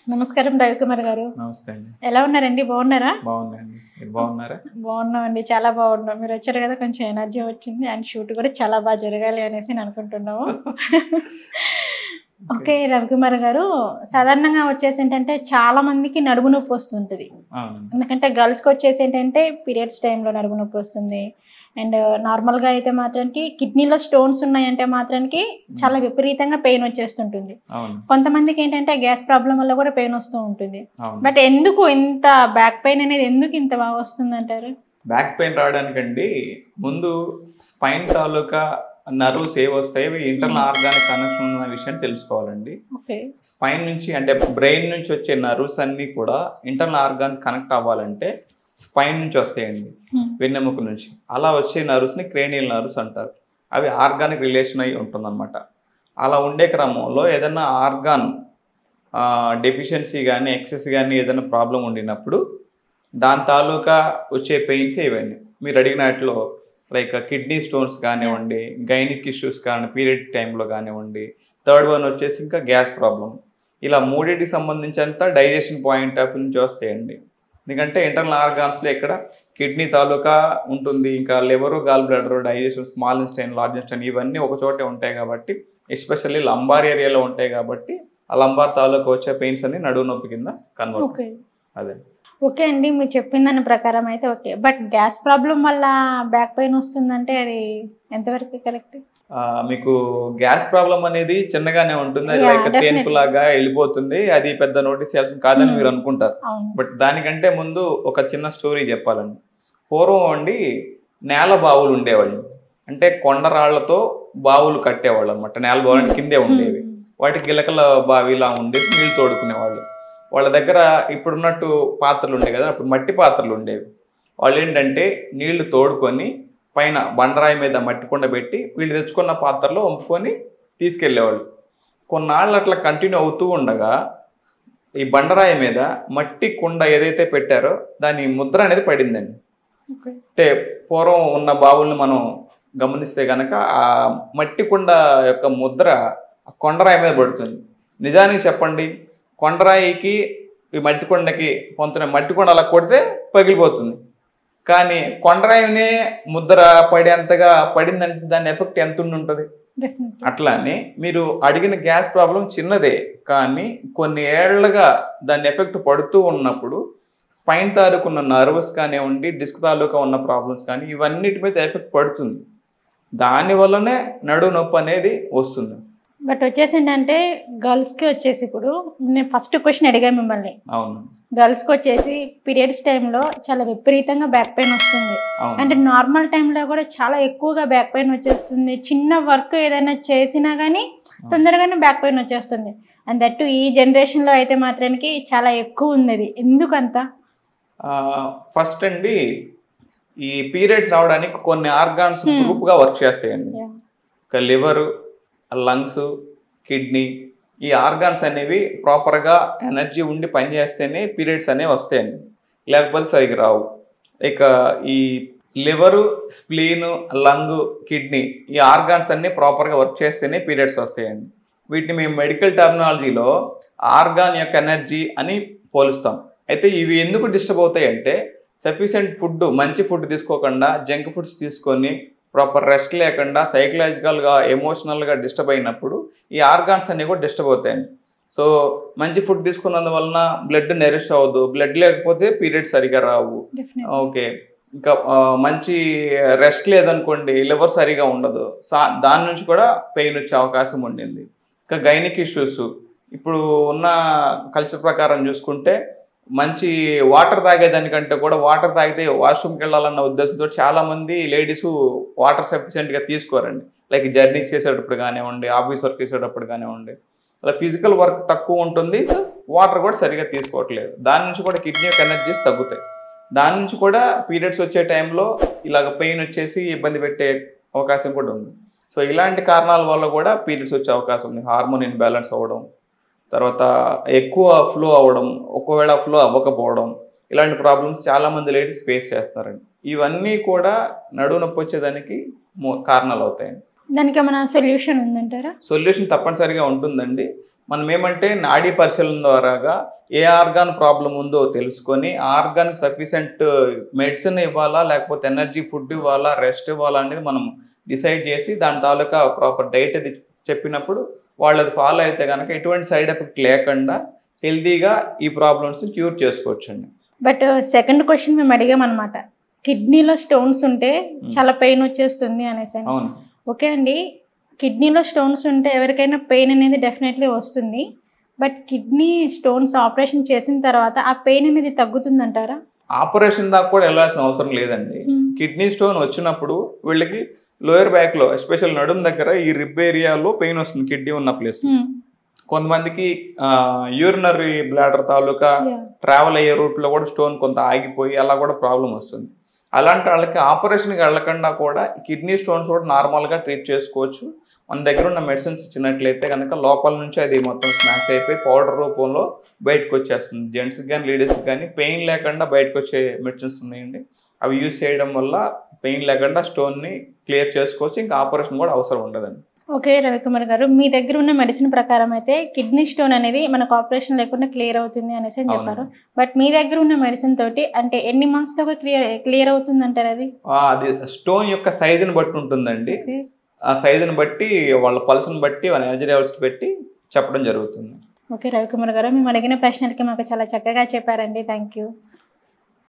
నమస్కారం రవికుమార్ గారు నమస్తే అండి ఎలా ఉన్నారండి బాగున్నారా బాగున్నాయండి మీరు బాగున్నారా బాగున్నామండి చాలా బాగున్నాం మీరు వచ్చారు కదా కొంచెం ఎనర్జీ వచ్చింది అండ్ షూట్ కూడా చాలా బాగా జరగాలి అనేసి నేను అనుకుంటున్నాము ఓకే రవికుమార్ గారు సాధారణంగా వచ్చేసి ఏంటంటే చాలా మందికి నడుము నొప్పి వస్తుంటుంది అవునండి ఎందుకంటే గర్ల్స్కి వచ్చేసి ఏంటంటే పీరియడ్స్ టైంలో నడుము నొప్పి వస్తుంది అండ్ నార్మల్గా అయితే మాత్రానికి కిడ్నీలో స్టోన్స్ ఉన్నాయంటే మాత్రానికి చాలా విపరీతంగా పెయిన్ వచ్చేస్తుంటుంది అవును కొంతమందికి ఏంటంటే గ్యాస్ ప్రాబ్లం వల్ల కూడా పెయిన్ వస్తూ ఉంటుంది అవును బట్ ఎందుకు ఇంత బ్యాక్ పెయిన్ అనేది ఎందుకు ఇంత బాగా వస్తుంది అంటారు బ్యాక్ పెయిన్ రావడానికండి ముందు స్పైన్ తాలూకా నర్వ్స్ ఏ వస్తాయి ఇవి ఇంటర్నల్ ఆర్గానిక్ కనెక్షన్ ఉన్న విషయాన్ని తెలుసుకోవాలండి ఓకే స్పైన్ నుంచి అంటే బ్రెయిన్ నుంచి వచ్చే నర్వ్స్ అన్నీ కూడా ఇంటర్నల్ ఆర్గాన్ కనెక్ట్ అవ్వాలంటే స్పైన్ నుంచి వస్తాయండి వెన్నెముక నుంచి అలా వచ్చే నర్వ్స్ని క్రేనియల్ నర్వ్స్ అంటారు అవి ఆర్గానిక్ రిలేషన్ అయి ఉంటుందన్నమాట అలా ఉండే క్రమంలో ఏదైనా ఆర్గాన్ డెఫిషియన్సీ కానీ ఎక్సెస్ కానీ ఏదైనా ప్రాబ్లం ఉండినప్పుడు దాని తాలూకా వచ్చే పెయిన్స్ ఇవన్నీ మీరు అడిగిన వాటిలో లైక్ కిడ్నీ స్టోన్స్ కానివ్వండి గైనిక్ ఇష్యూస్ కానీ పీరియడ్ టైంలో కానివ్వండి థర్డ్ వన్ వచ్చేసి ఇంకా గ్యాస్ ప్రాబ్లం ఇలా మూడింటికి సంబంధించినంత డైజెషన్ పాయింట్ ఆఫ్ నుంచి వస్తాయండి ఎందుకంటే ఇంటర్నల్ ఆర్గాన్స్లో ఇక్కడ కిడ్నీ తాలూకా ఉంటుంది ఇంకా liver gall bladder digestion small intestine large intestine ఇవన్నీ ఒక చోటే ఉంటాయి కాబట్టి ఎస్పెషల్లీ లంబార్ ఏరియాలో ఉంటాయి కాబట్టి ఆ లంబార్ తాలూకా వచ్చే పెయిన్స్ అన్ని నడువు నొప్పి కింద కన్వర్ట్ ఓకే అదే ఓకే అండి మీరు చెప్పిన దాని ప్రకారం అయితే ఓకే బట్ గ్యాస్ ప్రాబ్లం వల్ల బ్యాక్ పెయిన్ వస్తుందంటే అది ఎంతవరకు కరెక్ట్ ఆ, మీకు గ్యాస్ ప్రాబ్లం అనేది చిన్నగానే ఉంటుంది అది Yeah, లైక్ definitely. తేన్పు లాగా వెళ్ళిపోతుంది అది పెద్ద నోటీస్ చేయాల్సింది కాదని Hmm. మీరు అనుకుంటారు అవును బట్ దానికంటే ముందు ఒక చిన్న స్టోరీ చెప్పాలండి పూర్వం అండి నేల బావులు ఉండేవాళ్ళు అంటే కొండరాళ్లతో బావులు కట్టేవాళ్ళు అనమాట నేల బావులు అంటే కిందే ఉండేవి వాటికి గిలకల బావిలా ఉండేది నీళ్ళు తోడుకునేవాళ్ళు వాళ్ళ దగ్గర ఇప్పుడున్నట్టు పాత్రలు ఉండేవి కదా అప్పుడు మట్టి పాత్రలు ఉండేవి వాళ్ళు ఏంటంటే నీళ్లు తోడుకొని పైన బండరాయి మీద మట్టి కుండ పెట్టి వీళ్ళు తెచ్చుకున్న పాత్రలో వంపుకొని తీసుకెళ్ళేవాళ్ళు కొన్నాళ్ళు అట్లా కంటిన్యూ అవుతూ ఉండగా ఈ బండరాయి మీద మట్టి కుండ ఏదైతే పెట్టారో దాని ముద్ర అనేది పడిందండి ఓకే అంటే పూర్వం ఉన్న బావుల్ని మనం గమనిస్తే గనక ఆ మట్టి కుండ యొక్క ముద్ర ఆ కొండరాయి మీద పడుతుంది నిజానికి చెప్పండి కొండరాయికి ఈ మట్టి కొండకి పొంతున్న మట్టి కొండ అలా కొడితే పగిలిపోతుంది కానీ కొండరాయినే ముద్ర పడేంతగా పడిందంటే దాని ఎఫెక్ట్ ఎంత ఉండి ఉంటుంది డెఫినెట్లీ అట్లానే మీరు అడిగిన గ్యాస్ ప్రాబ్లం చిన్నదే కానీ కొన్ని ఏళ్లుగా దాని ఎఫెక్ట్ పడుతూ ఉన్నప్పుడు స్పైన్ తాలూకు ఉన్న నర్వస్ కానివ్వండి డిస్క్ తాలూకా ఉన్న ప్రాబ్లమ్స్ కానీ ఇవన్నిటి మీద ఎఫెక్ట్ పడుతుంది దాని వల్లనే నడువు నొప్పి అనేది వస్తుంది బట్ వచ్చేసి ఏంటంటే గర్ల్స్కి వచ్చేసి ఇప్పుడు నేను ఫస్ట్ క్వశ్చన్ అడిగా మిమ్మల్ని అవును గర్ల్స్కి వచ్చేసి పీరియడ్స్ టైంలో చాలా విపరీతంగా బ్యాక్ పెయిన్ వస్తుంది అంటే అవును నార్మల్ టైంలో కూడా చాలా ఎక్కువగా బ్యాక్ పెయిన్ వచ్చేస్తుంది చిన్న వర్క్ ఏదైనా చేసినా కానీ తొందరగానే బ్యాక్ పెయిన్ వచ్చేస్తుంది అండ్ దట్టు ఈ జనరేషన్లో అయితే మాత్రానికి చాలా ఎక్కువ ఉంది అది ఎందుకంత ఫస్ట్ అండి ఈ పీరియడ్స్ రావడానికి కొన్ని ఆర్గాన్స్ Hmm. గ్రూప్ గా వర్క్ చేస్తాయండి Yeah. ఒక లివరు లంగ్స్ కిడ్నీ ఈ ఆర్గాన్స్ అనేవి ప్రాపర్గా ఎనర్జీ ఉండి పనిచేస్తేనే పీరియడ్స్ అనేవి వస్తాయండి లేకపోతే సరిగ్గా రావు ఇక ఈ లివరు స్ప్లీన్ లంగ్ కిడ్నీ ఈ ఆర్గాన్స్ అన్ని ప్రాపర్గా వర్క్ చేస్తేనే పీరియడ్స్ వస్తాయండి వీటిని మేము మెడికల్ టర్మినాలజీలో ఆర్గాన్ యొక్క ఎనర్జీ అని పోలుస్తాం అయితే ఇవి ఎందుకు డిస్టర్బ్ అవుతాయి అంటే సఫిషియెంట్ ఫుడ్ మంచి ఫుడ్ తీసుకోకుండా జంక్ ఫుడ్స్ తీసుకొని ప్రాపర్ రెస్ట్ లేకుండా సైకలాజికల్గా ఎమోషనల్గా డిస్టర్బ్ అయినప్పుడు ఈ ఆర్గాన్స్ అన్నీ కూడా డిస్టర్బ్ అవుతాయండి సో మంచి ఫుడ్ తీసుకున్నందువలన బ్లడ్ నెరిష్ అవ్వదు బ్లడ్ లేకపోతే పీరియడ్స్ సరిగా రావు Definitely. ఓకే ఇంకా ఆ, మంచి రెస్ట్ లేదనుకోండి లివర్ సరిగా ఉండదు సా దాని నుంచి కూడా పెయిన్ వచ్చే అవకాశం ఉండింది ఇంకా గైనిక్ ఇష్యూస్ ఇప్పుడు ఉన్న కల్చర్ ప్రకారం చూసుకుంటే మంచి వాటర్ తాగేదానికంటే కూడా వాటర్ తాగితే వాష్రూమ్కి వెళ్ళాలన్న ఉద్దేశంతో చాలా మంది లేడీస్ వాటర్ సఫిషియెంట్గా తీసుకోరండి లైక్ జర్నీ చేసేటప్పుడు కానివ్వండి ఆఫీస్ వర్క్ చేసేటప్పుడు కానివ్వండి అలా ఫిజికల్ వర్క్ తక్కువ ఉంటుంది వాటర్ కూడా సరిగా తీసుకోవట్లేదు దాని నుంచి కూడా కిడ్నీ యొక్క ఎనర్జీస్ తగ్గుతాయి దాని నుంచి కూడా పీరియడ్స్ వచ్చే టైంలో ఇలాగ పెయిన్ వచ్చేసి ఇబ్బంది పెట్టే అవకాశం కూడా ఉంది సో ఇలాంటి కారణాల వల్ల కూడా పీరియడ్స్ వచ్చే అవకాశం ఉంది హార్మోన్ ఇన్బ్యాలెన్స్ అవ్వడం తర్వాత ఎక్కువ ఫ్లో అవ్వడం ఒకవేళ ఫ్లో అవ్వకపోవడం ఇలాంటి ప్రాబ్లమ్స్ చాలా మంది లేడీస్ ఫేస్ చేస్తారండి ఇవన్నీ కూడా నడువు నొప్పి వచ్చేదానికి మూ- కారణాలు అవుతాయండి దానికి ఏమైనా సొల్యూషన్ ఉందంటారా సొల్యూషన్ తప్పనిసరిగా ఉంటుందండి మనం ఏమంటే నాడీ పరిశీలన ద్వారాగా ఏ ఆర్గాన్ ప్రాబ్లం ఉందో తెలుసుకొని ఆ ఆర్గాన్కి సఫిషియెంట్ మెడిసిన్ ఇవ్వాలా లేకపోతే ఎనర్జీ ఫుడ్ ఇవ్వాలా రెస్ట్ ఇవ్వాలా అనేది మనం డిసైడ్ చేసి దాని తాలూకా ప్రాపర్ డైట్ అది చెప్పినప్పుడు వాళ్ళు అది ఫాలో అయితే కనుక ఎటువంటి సైడ్ ఎఫెక్ట్ లేకుండా హెల్తీగా ఈ ప్రాబ్లమ్స్ క్యూర్ చేసుకోవచ్చండి బట్ సెకండ్ క్వశ్చన్ మేము అడిగాం అనమాట కిడ్నీలో స్టోన్స్ ఉంటే చాలా పెయిన్ వచ్చేస్తుంది అనేసి అని. అవును ఓకే అండి కిడ్నీలో స్టోన్స్ ఉంటే ఎవరికైనా పెయిన్ అనేది డెఫినెట్లీ వస్తుంది బట్ కిడ్నీ స్టోన్స్ ఆపరేషన్ చేసిన తర్వాత ఆ పెయిన్ అనేది తగ్గుతుందంటారా ఆపరేషన్ దాకా కూడా వెళ్ళాల్సిన అవసరం లేదండి కిడ్నీ స్టోన్ వచ్చినప్పుడు వీళ్ళకి లోయర్ బ్యాక్ లో ఎస్పెషల్ నడుం దగ్గర ఈ రిబ్ ఏరియాలో పెయిన్ వస్తుంది కిడ్నీ ఉన్న ప్లేస్ Hmm. కొంతమందికి యూరినరీ బ్లాడర్ తాలూకా Yeah. ట్రావెల్ అయ్యే route లో కూడా స్టోన్ కొంత ఆగిపోయి అలా కూడా ప్రాబ్లం వస్తుంది అలాంటి వాళ్ళకి ఆపరేషన్కి వెళ్ళకుండా కూడా కిడ్నీ స్టోన్స్ కూడా నార్మల్గా ట్రీట్ చేసుకోవచ్చు మన దగ్గర ఉన్న మెడిసిన్స్ ఇచ్చినట్లయితే కనుక లోపల నుంచి అది మొత్తం స్మాష్ అయిపోయి పౌడర్ రూపంలో బయటకు వచ్చేస్తుంది జెంట్స్కి కానీ లేడీస్కి కానీ పెయిన్ లేకుండా బయటకు వచ్చే మెడిసిన్స్ ఉన్నాయండి అవి యూజ్ చేయడం వల్ల పెయిన్ లేకుండా స్టోన్ని క్లియర్ చేసుకోవచ్చు ఇంకా ఆపరేషన్ కూడా అవసరం ఉండదండి ఓకే రవికుమార్ గారు మీ దగ్గర ఉన్న మెడిసిన్ ప్రకారం అయితే కిడ్నీ స్టోన్ అనేది మనకు ఆపరేషన్ లేకుండా క్లియర్ అవుతుంది అనేసి అని చెప్పారు బట్ మీ దగ్గర ఉన్న మెడిసిన్ తోటి అంటే ఎన్ని మంత్స్ లో క్లియర్ క్లియర్ అవుతుంది అంటారు అది ఆ, అది స్టోన్ యొక్క సైజుని బట్టి ఉంటుందండి ఆ సైజుని బట్టి వాళ్ళ పల్స్ని బట్టి వాళ్ళ ఎనర్జీ లెవెల్స్ పెట్టి చెప్పడం జరుగుతుంది ఓకే రవికుమార్ గారు మేము అడిగిన ప్రశ్నలకి మాకు చాలా చక్కగా చెప్పారండి థ్యాంక్ యూ